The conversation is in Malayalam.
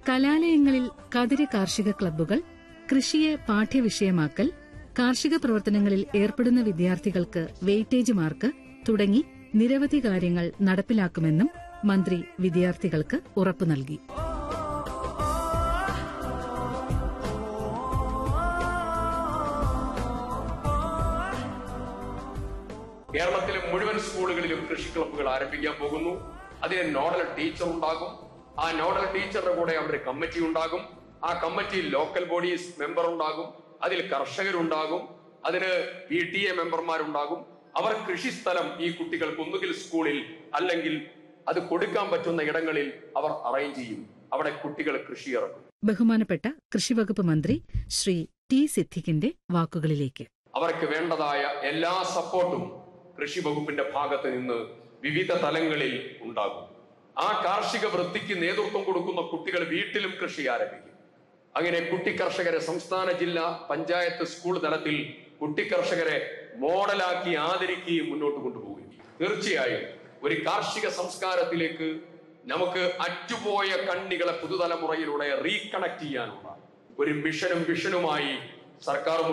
കലാലയങ്ങളിൽ കതിര് കാർഷിക ക്ലബ്ബുകൾ കൃഷിയെ പാഠ്യവിഷയമാക്കൽ കാർഷിക പ്രവർത്തനങ്ങളിൽ ഏർപ്പെടുന്ന വിദ്യാർത്ഥികൾക്ക് വെയിറ്റേജ് മാർക്ക് തുടങ്ങി നിരവധി കാര്യങ്ങൾ നടപ്പിലാക്കുമെന്നും മന്ത്രി വിദ്യാർത്ഥികൾക്ക് ഉറപ്പു നൽകി കേരളത്തിലെ മുഴുവൻ സ്കൂളുകളിലും കൃഷി ക്ലബ്ബുകൾ ആരംഭിക്കാൻ പോകുന്നു അതിന് നോഡൽ ടീച്ചർ ഉണ്ടാകും ആ നോഡൽ ടീച്ചറുടെ കൂടെ അവിടെ കമ്മിറ്റി ഉണ്ടാകും ആ കമ്മിറ്റിയിൽ ലോക്കൽ ബോഡീസ് മെമ്പർ ഉണ്ടാകും അതിൽ കർഷകരുണ്ടാകും അതിന് പി ടി എ മെമ്പർമാരുണ്ടാകും അവർ കൃഷിസ്ഥലം ഈ കുട്ടികൾക്ക് ഒന്നുകിൽ സ്കൂളിൽ അല്ലെങ്കിൽ അത് കൊടുക്കാൻ പറ്റുന്ന ഇടങ്ങളിൽ അവർ അറേഞ്ച് ചെയ്യും അവിടെ കുട്ടികൾ കൃഷി ഇറക്കും ബഹുമാനപ്പെട്ട കൃഷിവകുപ്പ് മന്ത്രി ശ്രീ ടി സിദ്ദിഖിന്റെ വാക്കുകളിലേക്ക് അവർക്ക് വേണ്ടതായ എല്ലാ സപ്പോർട്ടും കൃഷി വകുപ്പിന്റെ ഭാഗത്ത് നിന്ന് വിവിധ തലങ്ങളിൽ ഉണ്ടാകും ആ കാർഷിക വൃത്തിക്ക് നേതൃത്വം കൊടുക്കുന്ന കുട്ടികൾ വീട്ടിലും കൃഷി ആരംഭിക്കും അങ്ങനെ കുട്ടി കർഷകരെ സംസ്ഥാന ജില്ലാ പഞ്ചായത്ത് സ്കൂൾ തലത്തിൽ കുട്ടി കർഷകരെ മോഡലാക്കി ആദരിക്കുകയും മുന്നോട്ട് കൊണ്ടുപോവുകയും ചെയ്യും. തീർച്ചയായും ഒരു കാർഷിക സംസ്കാരത്തിലേക്ക് നമുക്ക് അറ്റുപോയ കണ്ണികളെ പുതുതലമുറയിലൂടെ റീകണക്ട് ചെയ്യാനുള്ള ഒരു മിഷനും വിഷനുമായി സർക്കാർ